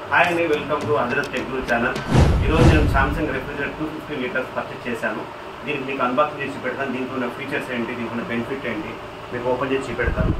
hi అండి welcome to అదరస్ టెక్నూ ఛానల్ ఈరోజు నేను Samsung refrigerator two fifty litres purchase చేశాను దీనికి మీకు అన్బాక్సింగ్ చేసి పెడతాను దీంట్లో ఉన్న ఫీచర్స్ ఏంటి దీంట్లో ఉన్న బెనిఫిట్ ఏంటి మీకు ఓపెన్ చేసి పెడతాను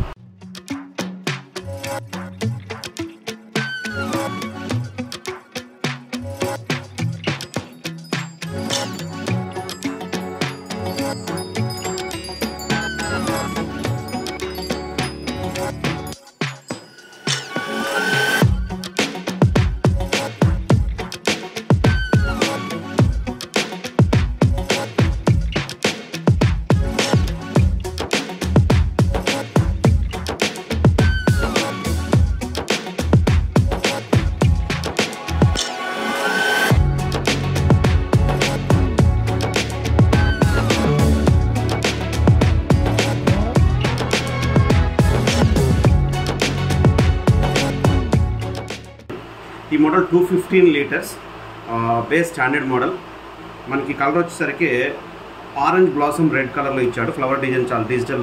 ఈ model two fifteen litres base standard model మనకి కలర్ వచ్చేసరికి ఆరెంజ్ బ్లాసమ్ రెడ్ కలర్లో ఇచ్చాడు ఫ్లవర్ డిజైన్ చాలా డిజిటల్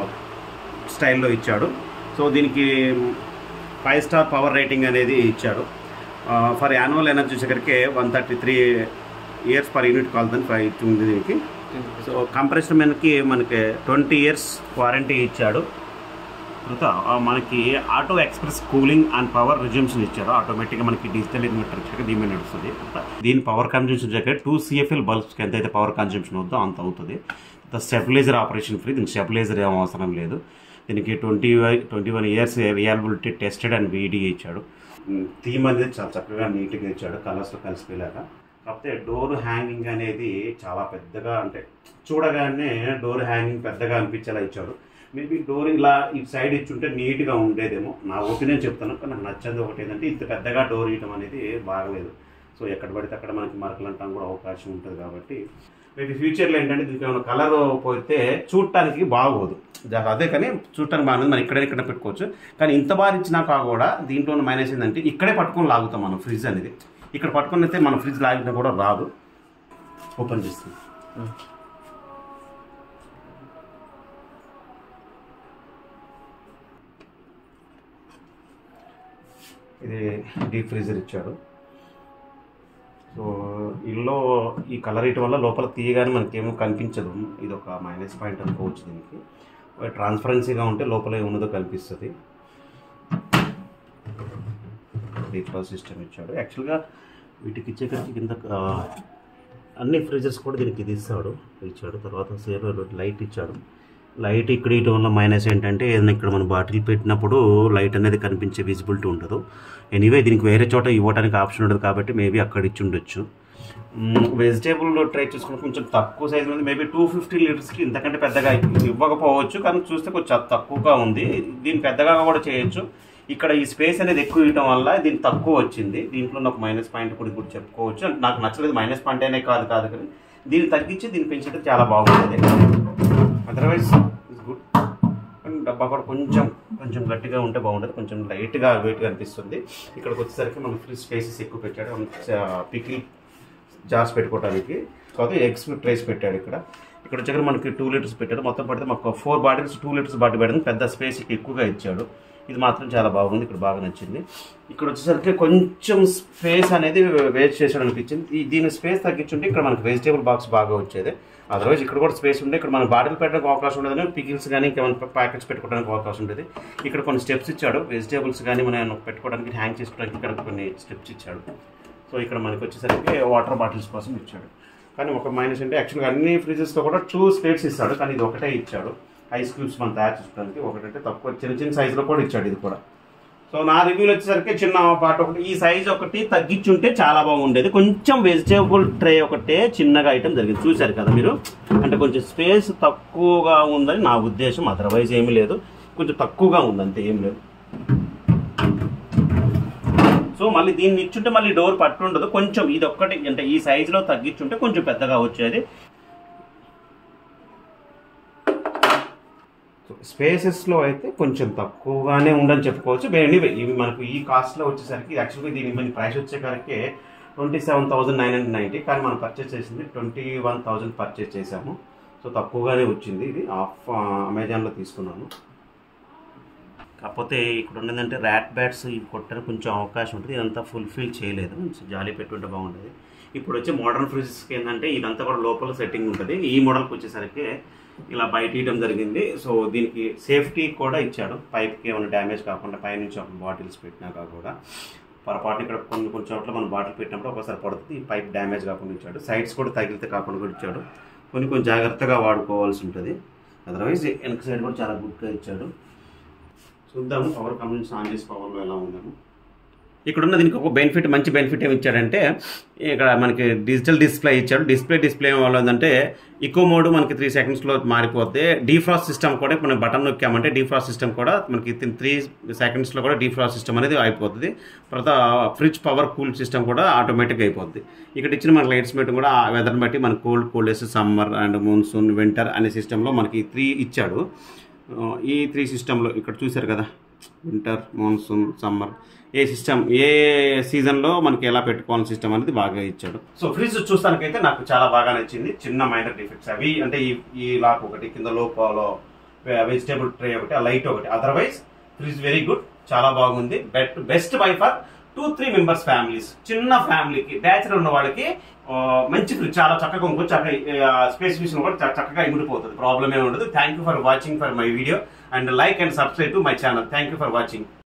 స్టైల్లో ఇచ్చాడు సో దీనికి ఫైవ్ స్టార్ పవర్ రేటింగ్ అనేది ఇచ్చాడు ఫర్ యాన్యువల్ ఎనర్జీ వచ్చేసరికి one thirty three years per unit కాలుతుంది ఫైవ్ ఉంది దీనికి సో కంప్రెషన్ మనకి మనకి ట్వంటీ ఇయర్స్ వారంటీ ఇచ్చాడు తర్వాత ఆ, మనకి auto express cooling and power resumption ఇచ్చారు ఆటోమేటిక్గా మనకి డిజిటల్ ఇన్వర్టర్ వచ్చాక దీని మీద నడుస్తుంది దీని పవర్ కన్జంప్షన్ వచ్చాక టూ సిఎఫ్ఎల్ బల్బ్స్కి ఎంతైతే పవర్ కన్జంప్షన్ అవుతుందో అంత అవుతుంది స్టెబిలైజర్ ఆపరేషన్ ఫ్రీ దీనికి స్టెబిలైజర్ ఏం అవసరం లేదు దీనికి twenty twenty one years reliability tested and వీడీ ఇచ్చాడు థీమ్ అనేది చాలా చక్కగా నీట్గా ఇచ్చాడు కలర్స్లో కలిసిపోయేలాగా కాకపోతే డోర్ హ్యాంగింగ్ అనేది చాలా పెద్దగా అంటే చూడగానే డోర్ హ్యాంగింగ్ పెద్దగా అనిపించేలా ఇచ్చాడు మేబీ డోర్ ఇలా ఈ సైడ్ ఇచ్చుంటే నీట్గా ఉండేదేమో నా ఒపీనియన్ చెప్తాను కానీ నాకు నచ్చదు ఒకటి ఏంటంటే ఇంత పెద్దగా డోర్ ఇవ్వడం అనేది బాగలేదు సో ఎక్కడ పడితే అక్కడ మనకి మరకలు అంటాం కూడా అవకాశం ఉంటుంది కాబట్టి మేబీ ఫ్యూచర్లో ఏంటంటే దీనికి ఏమైనా కలర్ పోతే చూడటానికి బాగోదు జా- అదే కానీ చూడటానికి బాగుంది మనం ఇక్కడ ఇక్కడ పెట్టుకోవచ్చు కానీ ఇంత బాగా ఇచ్చినాక కూడా దీంట్లో ఉన్న మైనస్ ఏంటంటే ఇక్కడే పట్టుకొని లాగుతాం మనం ఫ్రిడ్జ్ అనేది ఇక్కడ పట్టుకొని అయితే మన ఫ్రిడ్జ్ లాగినా కూడా రాదు ఓపెన్ చేస్తుంది ఇది డీప్ ఫ్రీజర్ ఇచ్చాడు సో ఇల్లు ఈ కలర్ ఇయటం వల్ల లోపల తీయగానే మనకేమో కనిపించదు ఇది ఒక మైనస్ పాయింట్ అనుకోవచ్చు దీనికి ట్రాన్స్పరెన్సీగా ఉంటే లోపల ఏమున్నదో కనిపిస్తుంది డీప్ సిస్టమ్ ఇచ్చాడు యాక్చువల్గా వీటికి ఇచ్చేసరికి కింద ఆ, అన్ని ఫ్రిడ్జెస్ కూడా దీనికి ఇది ఇస్తాడు ఇచ్చాడు తర్వాత సేమ్ లైట్ ఇచ్చాడు లైట్ ఇక్కడ ఇటు వల్ల మైనస్ ఏంటంటే ఏదైనా ఇక్కడ మనం బాటిల్ పెట్టినప్పుడు లైట్ అనేది కనిపించే విజిబిలిటీ ఉండదు ఎనీవే దీనికి వేరే చోట ఇవ్వడానికి ఆప్షన్ ఉండదు కాబట్టి మేబీ అక్కడ ఇచ్చి ఉండొచ్చు వెజిటేబుల్ ట్రై చేసుకుని కొంచెం తక్కువ సైజు ఉంది మేబీ టూ ఫిఫ్టీ లీటర్స్కి ఇంతకంటే పెద్దగా ఇవ్వకపోవచ్చు కానీ చూస్తే కొంచెం తక్కువగా ఉంది దీన్ని పెద్దగా కూడా చేయొచ్చు ఇక్కడ ఈ స్పేస్ అనేది ఎక్కువ ఇవ్వడం వల్ల దీనికి తక్కువ వచ్చింది దీంట్లో నాకు మైనస్ పాయింట్ కూడా ఇప్పుడు చెప్పుకోవచ్చు అంటే నాకు నచ్చలేదు మైనస్ పాయింట్ అనే కాదు కాదు కానీ దీన్ని తగ్గించి దీన్ని పెంచడం చాలా బాగుంటుంది అదర్వైజ్ ఇస్ గుడ్ అండ్ డబ్బా కూడా కొంచెం కొంచెం గట్టిగా ఉంటే బాగుంటుంది కొంచెం లైట్గా వెయిట్గా అనిపిస్తుంది ఇక్కడికి వచ్చేసరికి మన ఫ్రిడ్జ్ స్పేసెస్ ఎక్కువ పెట్టాడు పికిల్ జార్స్ పెట్టుకోవడానికి తర్వాత ఎగ్స్ ట్రేస్ పెట్టాడు ఇక్కడ ఇక్కడ వచ్చాక మనకి టూ లీటర్స్ పెట్టాడు మొత్తం పడితే మాకు four bottles two litres bottle పెట్టడం పెద్ద స్పేస్ ఎక్కువగా ఇచ్చాడు ఇది మాత్రం చాలా బాగుంది ఇక్కడ బాగా నచ్చింది ఇక్కడ వచ్చేసరికి కొంచెం స్పేస్ అనేది వేస్ట్ చేసాడు అనిపించింది ఈ దీని స్పేస్ తగ్గించుంటే ఇక్కడ మనకి వెజిటేబుల్ బాక్స్ బాగా వచ్చేది అదర్వైజ్ ఇక్కడ కూడా స్పేస్ ఉండే ఇక్కడ మనం బాటిల్ పెట్టడానికి అవకాశం ఉండదు పికిల్స్ కానీ ఇంకేమైనా ప్యాకెట్స్ పెట్టుకోవడానికి అవకాశం ఉండేది ఇక్కడ కొన్ని స్టెప్స్ ఇచ్చాడు వెజిటేబుల్స్ కానీ మనం పెట్టుకోవడానికి హ్యాంగ్ చేసుకోవడానికి ఇక్కడ కొన్ని స్టెప్స్ ఇచ్చాడు సో ఇక్కడ మనకి వచ్చేసరికి వాటర్ బాటిల్స్ కోసం ఇచ్చాడు కానీ ఒక మైనస్ అంటే యాక్చువల్గా అన్ని ఫ్రిడ్జెస్లో కూడా టూ స్పేట్స్ ఇస్తాడు కానీ ఇది ఒకటే ఇచ్చాడు ఐస్ క్యూబ్స్ మనం తయారు చేసుకోవడానికి ఒకటంటే తక్కువ చిన్న చిన్న సైజులో కూడా ఇచ్చాడు ఇది కూడా సో నా రివ్యూలు వచ్చేసరికి చిన్న పార్ట్ ఒకటి ఈ సైజ్ ఒకటి తగ్గించుంటే చాలా బాగుండేది కొంచెం వెజిటేబుల్ ట్రే ఒకటే చిన్నగా ఐటమ్ జరిగింది చూశారు కదా మీరు అంటే కొంచెం స్పేస్ తక్కువగా ఉందని నా ఉద్దేశం అదర్వైజ్ ఏమీ లేదు కొంచెం తక్కువగా ఉంది అంతే ఏం లేదు సో మళ్ళీ దీన్ని ఇచ్చుంటే మళ్ళీ డోర్ పట్టుండదు కొంచెం ఇది ఒక్కటి అంటే ఈ సైజులో తగ్గించుంటే కొంచెం పెద్దగా వచ్చేది స్పేసెస్లో అయితే కొంచెం తక్కువగానే ఉండని చెప్పుకోవచ్చు ఎనీవే ఇవి మనకు ఈ కాస్ట్లో వచ్చేసరికి యాక్చువల్గా దీని మన ప్రైస్ వచ్చేసరికి twenty seven thousand nine hundred ninety కానీ మనం పర్చేస్ చేసింది ట్వంటీ వన్ థౌసండ్ పర్చేస్ చేసాము సో తక్కువగానే వచ్చింది ఇది ఆఫ్ అమెజాన్లో తీసుకున్నాను కాకపోతే ఇక్కడ ఉన్నదంటే ర్యాట్ బ్యాట్స్ ఇవి కొట్టడానికి కొంచెం అవకాశం ఉంటుంది ఇదంతా ఫుల్ఫిల్ చేయలేదు కొంచెం జాలి పెట్టుంటే బాగుంటుంది ఇప్పుడు వచ్చే మోడర్న్ ఫ్రిడ్జెస్కి ఏంటంటే ఇదంతా కూడా లోపల సెట్టింగ్ ఉంటుంది ఈ మోడల్కి వచ్చేసరికి ఇలా బయట ఇయడం జరిగింది సో దీనికి సేఫ్టీ కూడా ఇచ్చాడు పైప్కి ఏమైనా డ్యామేజ్ కాకుండా పైనుంచి ఒక బాటిల్స్ పెట్టినాక కూడా పొరపాటు ఇక్కడ కొన్ని కొన్ని చోట్ల మనం బాటిల్ పెట్టినప్పుడు ఒకసారి పడుతుంది ఈ పైప్ డ్యామేజ్ కాకుండా ఇచ్చాడు సైడ్స్ కూడా తగిలితే కాకుండా కూడా ఇచ్చాడు కొన్ని కొన్ని జాగ్రత్తగా వాడుకోవాల్సి ఉంటుంది అదర్వైజ్ వెనక సైడ్ కూడా చాలా గుడ్గా ఇచ్చాడు చూద్దాము పవర్ కంపెనీస్ ఆన్ చేసి పవర్లో ఎలా ఉందాము ఇక్కడ ఉన్న దీనికి ఒక బెనిఫిట్ మంచి బెనిఫిట్ ఏమి ఇచ్చాడంటే ఇక్కడ మనకి డిజిటల్ డిస్ప్లే ఇచ్చాడు డిస్ప్లే డిస్ప్లే వల్ల ఏంటంటే ఇకో మోడ్ మనకి త్రీ సెకండ్స్లో మారిపోతే డీఫ్రాస్ట్ సిస్టమ్ కూడా ఇప్పుడు మనం బటన్ నొక్కామంటే డీఫ్రాస్ట్ సిస్టమ్ కూడా మనకి త్రీ సెకండ్స్లో కూడా డీఫ్రాస్ట్ సిస్టమ్ అనేది అయిపోతుంది తర్వాత ఫ్రిడ్జ్ పవర్ కూల్ సిస్టమ్ కూడా ఆటోమేటిక్గా అయిపోద్ది ఇక్కడ ఇచ్చిన మన లైట్స్ బట్టి కూడా ఆ వెదర్ని బట్టి మన కోల్డ్ కూల్డెస్ సమ్మర్ అండ్ మాన్సూన్ వింటర్ అనే సిస్టంలో మనకి త్రీ ఇచ్చాడు ఈ త్రీ సిస్టంలో ఇక్కడ చూశారు కదా వింటర్ మాన్సూన్ సమ్మర్ ఏ సిస్టమ్ ఏ సీజన్లో మనకి ఎలా పెట్టుకోవాలని సిస్టమ్ అనేది బాగా ఇచ్చాడు సో ఫ్రిడ్జ్ చూస్తానికైతే నాకు చాలా బాగా నచ్చింది చిన్న మైనర్ డిఫెక్ట్స్ అవి అంటే ఈ ఈ లాక్ ఒకటి కింద లోపల వెజిటేబుల్ ట్రే ఒకటి ఆ లైట్ ఒకటి అదర్వైజ్ ఫ్రిడ్జ్ వెరీ గుడ్ చాలా బాగుంది బెట్ best buy for two three members families చిన్న ఫ్యామిలీకి బ్యాచులర్ ఉన్న వాళ్ళకి ఆ, మంచి ఫ్రిడ్జ్ చాలా చక్కగా ఇంకొంచెం చక్కగా స్పెసిఫికేషన్ కూడా చ- చక్కగా ఇమిడిపోతుంది ప్రాబ్లమ్ ఏమి ఉండదు thank you for watching for my video and like and subscribe to my channel thank you for watching